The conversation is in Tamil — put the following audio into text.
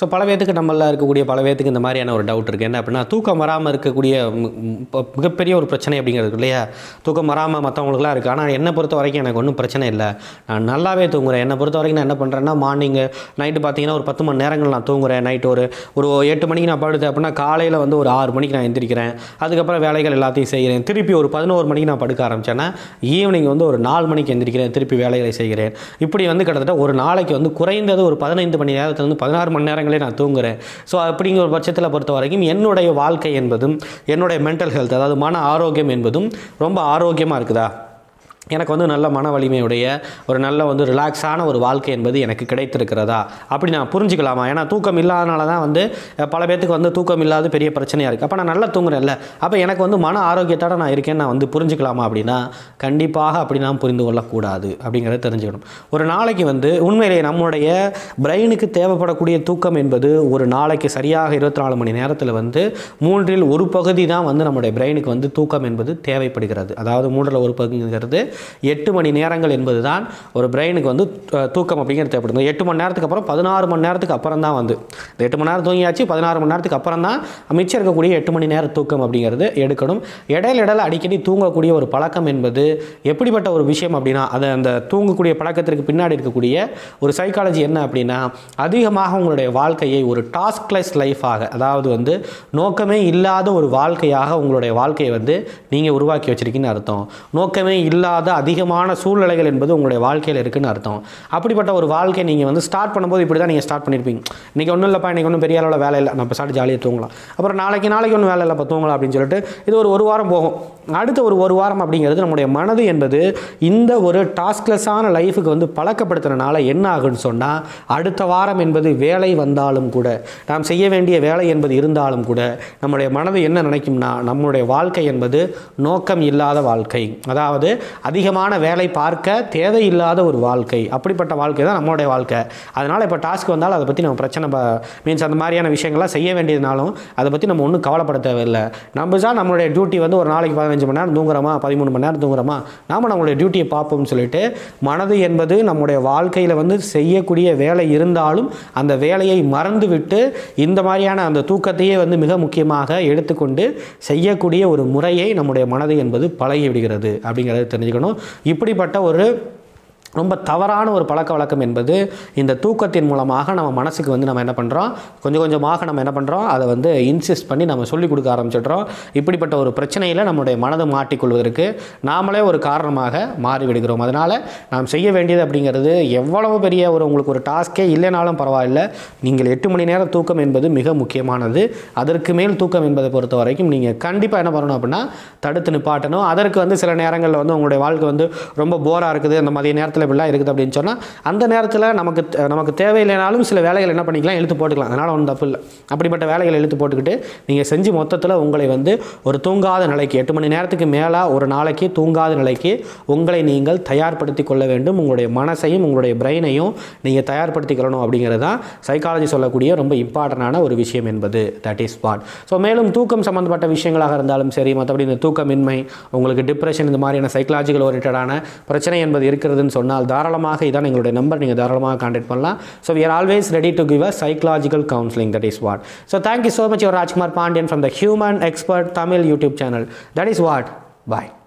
ஸோ பல பேத்துக்கு நம்மள இருக்கக்கூடிய பல பேத்துக்கு இந்த மாதிரியான ஒரு டவுட் இருக்குது என்ன அப்படின்னா தூக்கம் வராமல் இருக்கக்கூடிய மி- மி- இப்ப மிகப்பெரிய ஒரு பிரச்சனை அப்படிங்கிறது இருக்கு இல்லையா தூக்கம் வராமல் மற்றவங்களுக்குலாம் இருக்குது ஆனால் என்னை பொறுத்த வரைக்கும் எனக்கு ஒன்றும் பிரச்சனை இல்லை நான் நல்லாவே தூங்குறேன் என்னை பொறுத்த வரைக்கும் நான் என்ன பண்ணுறேன்னா மார்னிங்கு நைட்டு பார்த்தீங்கன்னா ஒரு பத்து மணி நேரங்கள் நான் தூங்குறேன் நைட்டு ஒரு ஒரு எட்டு மணிக்கு நான் படுத்தேன் அப்படின்னா காலையில் வந்து ஒரு ஆறு மணிக்கு நான் எந்திரிக்கிறேன் அதுக்கப்புறம் வேலைகள் எல்லாத்தையும் செய்கிறேன் திருப்பி ஒரு பதினோரு மணிக்கு நான் படுக்க ஆரம்பிச்சேன்னா ஈவினிங் வந்து ஒரு நாலு மணிக்கு எந்திரிக்கிறேன் திருப்பி வேலைகளை செய்கிறேன் இப்படி வந்து கிட்டத்தட்ட ஒரு நாளைக்கு வந்து குறைந்தது ஒரு பதினைந்து மணி நேரத்துலேருந்து பதினாறு மணி நேரங்களே நான் தூங்குறேன் ஸோ அப்படிங்கிற ஒரு பட்சத்தில் பொறுத்த வரைக்கும் என்னுடைய வாழ்க்கை என்பதும் என்னுடைய மென்டல் ஹெல்த் அதாவது மன ஆரோக்கியம் என்பதும் ரொம்ப ஆரோக்கியமாக இருக்குதா எனக்கு வந்து நல்ல மன வலிமையுடைய ஒரு நல்ல வந்து ரிலாக்ஸான ஒரு வாழ்க்கை என்பது எனக்கு கிடைத்திருக்கிறதா அப்படி நான் புரிஞ்சுக்கலாமா ஏன்னா தூக்கம் இல்லாதனால தான் வந்து அஹ், பல பேத்துக்கு வந்து தூக்கம் இல்லாத பெரிய பிரச்சனையாக இருக்குது அப்போ நான் நல்லா தூங்குறேன்ல அப்போ எனக்கு வந்து மன ஆரோக்கியத்தோட நான் இருக்கேன்னு நான் வந்து புரிஞ்சுக்கலாமா அப்படின்னா கண்டிப்பாக அப்படி நான் புரிந்து கொள்ளக்கூடாது அப்படிங்கிறத தெரிஞ்சுக்கணும் ஒரு நாளைக்கு வந்து உண்மையிலேயே நம்முடைய பிரெயினுக்கு தேவைப்படக்கூடிய தூக்கம் என்பது ஒரு நாளைக்கு சரியாக இருபத்தி நாலு மணி நேரத்தில் வந்து மூன்றில் ஒரு பகுதி தான் வந்து நம்முடைய பிரெயினுக்கு வந்து தூக்கம் என்பது தேவைப்படுகிறது அதாவது மூன்றில் ஒரு பகுதிங்கிறது எட்டு மணி நேரங்கள் என்பது தான் ஒரு பிரெயினுக்கு வந்து அஹ், தூக்கம் அப்படிங்கிறது தேவைப்படுது இந்த எட்டு மணி நேரத்துக்கு அப்புறம் பதினாறு மணி நேரத்துக்கு அப்புறம் தான் வந்து இந்த எட்டு மணி நேரம் தூங்கியாச்சு பதினாறு மணி நேரத்துக்கு அப்புறம் தான் மிச்சம் இருக்கக்கூடிய எட்டு மணி நேர தூக்கம் அப்படிங்கிறது எடுக்கணும் இடையில இடையில அடிக்கடி தூங்கக்கூடிய ஒரு பழக்கம் என்பது எப்படிப்பட்ட ஒரு விஷயம் அப்படின்னா அது அந்த தூங்கக்கூடிய பழக்கத்திற்கு பின்னாடி இருக்கக்கூடிய ஒரு சைக்காலஜி என்ன அப்படின்னா அதிகமாக உங்களுடைய வாழ்க்கையை ஒரு டாஸ்க்லெஸ் லைஃபாக அதாவது வந்து நோக்கமே இல்லாத ஒரு வாழ்க்கையாக உங்களுடைய வாழ்க்கையை வந்து நீங்கள் உருவாக்கி வச்சிருக்கீங்கன்னு அர்த்தம் நோக்கமே இல்லாத அதிகமான சூழ்நிலைகள் என்பது உங்களுடைய வாழ்க்கையில் இருக்குன்னு அர்த்தம் அப்படிப்பட்ட ஒரு வாழ்க்கை நீங்கள் வந்து ஸ்டார்ட் பண்ணும்போது இப்படி தான் நீங்கள் ஸ்டார்ட் பண்ணியிருப்பீங்க இன்றைக்கி ஒன்றும் இல்லைப்பா இன்றைக்கி ஒன்றும் பெரிய அளவில் வேலை இல்லை நம்ம ஸ்டார்ட் ஜாலியாக தூங்கலாம் அப்புறம் நாளைக்கு நாளைக்கு ஒன்றும் வேலை இல்லைப்பா தூங்கலாம் அப்படின்னு சொல்லிட்டு இது ஒரு ஒரு வாரம் போகும் அடுத்த ஒரு ஒரு வாரம் அப்படிங்கிறது நம்முடைய மனது என்பது இந்த ஒரு டாஸ்க்லெஸ்ஸான லைஃபுக்கு வந்து பழக்கப்படுத்துறதுனால என்ன ஆகுன்னு சொன்னால் அடுத்த வாரம் என்பது வேலை வந்தாலும் கூட நாம் செய்ய வேண்டிய வேலை என்பது இருந்தாலும் கூட நம்முடைய மனது என்ன நினைக்கும்னா நம்முடைய வாழ்க்கை என்பது நோக்கம் இல்லாத வாழ்க்கை அதாவது அதிகமான வேலை பார்க்க தேவையில்லாத ஒரு வாழ்க்கை அப்படிப்பட்ட வாழ்க்கை தான் நம்மளுடைய வாழ்க்கை அதனால் இப்போ டாஸ்க் வந்தாலும் அதை பற்றி நம்ம பிரச்சனை மீன்ஸ் அந்த மாதிரியான விஷயங்கள்லாம் செய்ய வேண்டியதுனாலும் அதை பற்றி நம்ம ஒன்றும் கவலைப்பட தேவையில்லை நம்ம தான் நம்மளுடைய டியூட்டி வந்து ஒரு நாளைக்கு பதினஞ்சு மணி நேரம் தூங்குறோமா பதிமூணு மணி நேரம் தூங்குறோமா நாம நம்மளுடைய டியூட்டியை பார்ப்போம்னு சொல்லிட்டு மனது என்பது நம்முடைய வாழ்க்கையில் வந்து செய்யக்கூடிய வேலை இருந்தாலும் அந்த வேலையை மறந்துவிட்டு இந்த மாதிரியான அந்த தூக்கத்தையே வந்து மிக முக்கியமாக எடுத்துக்கொண்டு செய்யக்கூடிய ஒரு முறையை நம்முடைய மனது என்பது பழகி விடுகிறது அப்படிங்கிறத தெரிஞ்சுக்கணும் இப்படிப்பட்ட ஒரு ரொம்ப தவறான ஒரு பழக்க வழக்கம் என்பது இந்த தூக்கத்தின் மூலமாக நம்ம மனசுக்கு வந்து நம்ம என்ன பண்ணுறோம் கொஞ்சம் கொஞ்சமாக நம்ம என்ன பண்ணுறோம் அதை வந்து இன்சிஸ்ட் பண்ணி நம்ம சொல்லிக் கொடுக்க ஆரம்பிச்சிடுறோம் இப்படிப்பட்ட ஒரு பிரச்சனையில் நம்முடைய மனதை மாட்டிக்கொள்வதற்கு நாமளே ஒரு காரணமாக மாறிவிடுகிறோம் அதனால் நாம் செய்ய வேண்டியது அப்படிங்கிறது எவ்வளவு பெரிய ஒரு உங்களுக்கு ஒரு டாஸ்க்கே இல்லைனாலும் பரவாயில்ல நீங்கள் எட்டு மணி நேரம் தூக்கம் என்பது மிக முக்கியமானது அதற்கு மேல் தூக்கம் என்பதை பொறுத்த வரைக்கும் நீங்கள் கண்டிப்பாக என்ன பண்ணணும் அப்படின்னா தடுத்து நிப்பாட்டணும் அதற்கு வந்து சில நேரங்களில் வந்து உங்களுடைய வாழ்க்கை வந்து ரொம்ப போராக இருக்குது அந்த மதிய நேரத்தில் இப்படிலாம் இருக்குது அப்படின்னு சொன்னால் அந்த நேரத்தில் நமக்கு நமக்கு தேவையில்லைனாலும் சில வேலைகள் என்ன பண்ணிக்கலாம் இழுத்து போட்டுக்கலாம் அதனால் ஒன்றும் தப்பு இல்லை அப்படிப்பட்ட வேலைகளை இழுத்து போட்டுக்கிட்டு நீங்கள் செஞ்சு மொத்தத்தில் உங்களை வந்து ஒரு தூங்காத நிலைக்கு எட்டு மணி நேரத்துக்கு மேலே ஒரு நாளைக்கு தூங்காத நிலைக்கு உங்களை நீங்கள் தயார்படுத்தி கொள்ள வேண்டும் உங்களுடைய மனசையும் உங்களுடைய பிரெயினையும் நீங்கள் தயார்படுத்திக்கொள்ளணும் அப்படிங்கிறது தான் சைக்காலஜி சொல்லக்கூடிய ரொம்ப இம்பார்ட்டண்டான ஒரு விஷயம் என்பது தட் இஸ் வாட் ஸோ மேலும் தூக்கம் சம்மந்தப்பட்ட விஷயங்களாக இருந்தாலும் சரி மற்றபடி இந்த தூக்கமின்மை உங்களுக்கு டிப்ரெஷன் இந்த மாதிரியான சைக்கலாஜிக்கல் ஓரியன்டான பிரச்சனை என்பது இருக்கிறதுன்னு சொன்னால் தாராளமாக இதான் எங்களுடைய நம்பர் நீங்கள் தாராளமாக கான்டாக்ட் பண்ணலாம் so we are always ready to give a psychological counseling that is what so thank you so much your rajkumar pandian from the human expert tamil youtube channel that is what bye